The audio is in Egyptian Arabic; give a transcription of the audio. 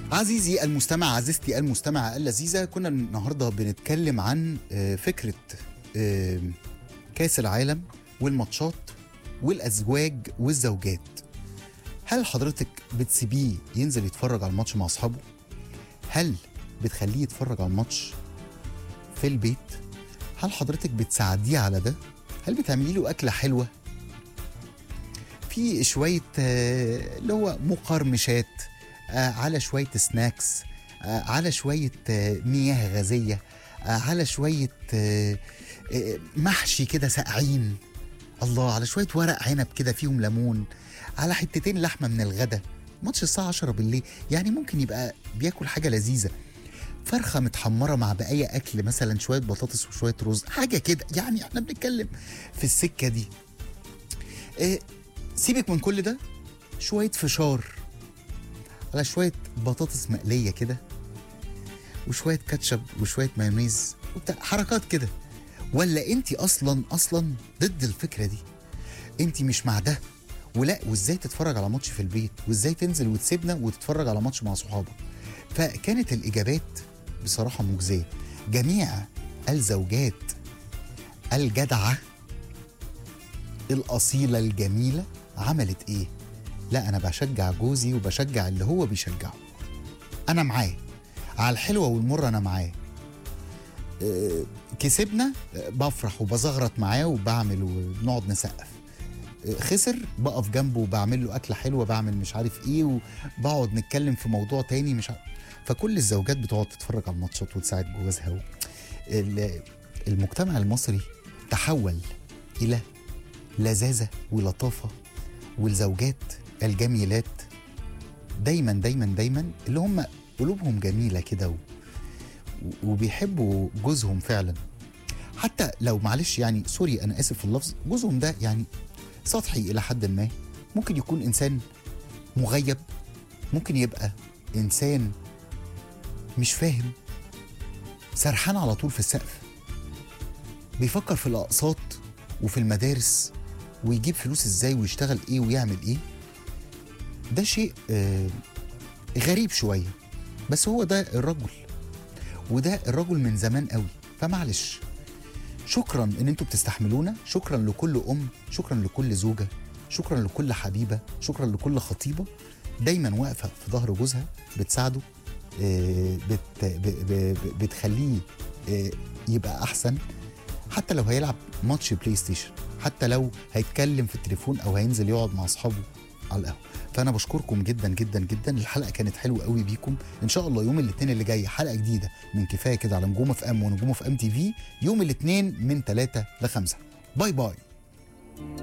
عزيزي المستمع عزيزتي المستمعة اللذيذة كنا النهاردة بنتكلم عن آه، فكرة آه، كاس العالم والماتشات والأزواج والزوجات هل حضرتك بتسيبيه ينزل يتفرج على الماتش مع أصحابه؟ هل بتخليه يتفرج على الماتش في البيت؟ هل حضرتك بتساعديه على ده؟ هل بتعملي له أكلة حلوة؟ في شوية آه، اللي هو مقرمشات آه، على شوية سناكس آه، على شوية آه، مياه غازية آه، على شوية آه، آه، محشي كده ساقعين الله على شوية ورق عنب كده فيهم ليمون على حتتين لحمة من الغدا ماتش الساعة 10 بالليل يعني ممكن يبقى بياكل حاجة لذيذة فرخة متحمرة مع بقايا أكل مثلا شوية بطاطس وشوية رز حاجة كده يعني احنا بنتكلم في السكة دي آه، سيبك من كل ده شوية فشار على شوية بطاطس مقلية كده وشوية كاتشب وشوية مايونيز وبتاع حركات كده ولا انت اصلا اصلا ضد الفكرة دي انت مش مع ده ولا وازاي تتفرج على ماتش في البيت وازاي تنزل وتسيبنا وتتفرج على ماتش مع صحابك فكانت الاجابات بصراحة مجزية جميع الزوجات الجدعة الأصيلة الجميلة عملت إيه؟ لا أنا بشجع جوزي وبشجع اللي هو بيشجعه أنا معاه على الحلوة والمرة أنا معاه آه، كسبنا آه، بفرح وبزغرط معاه وبعمل وبنقعد نسقف آه، خسر بقف جنبه وبعمل له أكلة حلوة بعمل مش عارف إيه وبقعد نتكلم في موضوع تاني مش عارف فكل الزوجات بتقعد تتفرج على الماتشات وتساعد جوازها و... ال- المجتمع المصري تحول إلى لذاذة ولطافة والزوجات الجميلات دايما دايما دايما اللي هم قلوبهم جميلة كده و... و- وبيحبوا جوزهم فعلا حتى لو معلش يعني سوري أنا آسف في اللفظ جوزهم ده يعني سطحي إلى حد ما ممكن يكون إنسان مغيب ممكن يبقى إنسان مش فاهم سرحان على طول في السقف بيفكر في الأقساط وفي المدارس ويجيب فلوس ازاي ويشتغل ايه ويعمل ايه ده شيء آه غريب شوية بس هو ده الرجل وده الرجل من زمان قوي فمعلش شكرا ان انتوا بتستحملونا شكرا لكل ام شكرا لكل زوجة شكرا لكل حبيبة شكرا لكل خطيبة دايما واقفة في ظهر جوزها بتساعده آه، بت ب- ب- ب- بتخليه آه، يبقى احسن حتى لو هيلعب ماتش بلاي ستيشن حتى لو هيتكلم في التليفون او هينزل يقعد مع اصحابه على القهوه فانا بشكركم جدا جدا جدا الحلقه كانت حلوه قوي بيكم ان شاء الله يوم الاثنين اللي جاي حلقه جديده من كفايه كده على نجوم اف ام ونجوم اف ام تي في يوم الاثنين من 3 ل 5 باي باي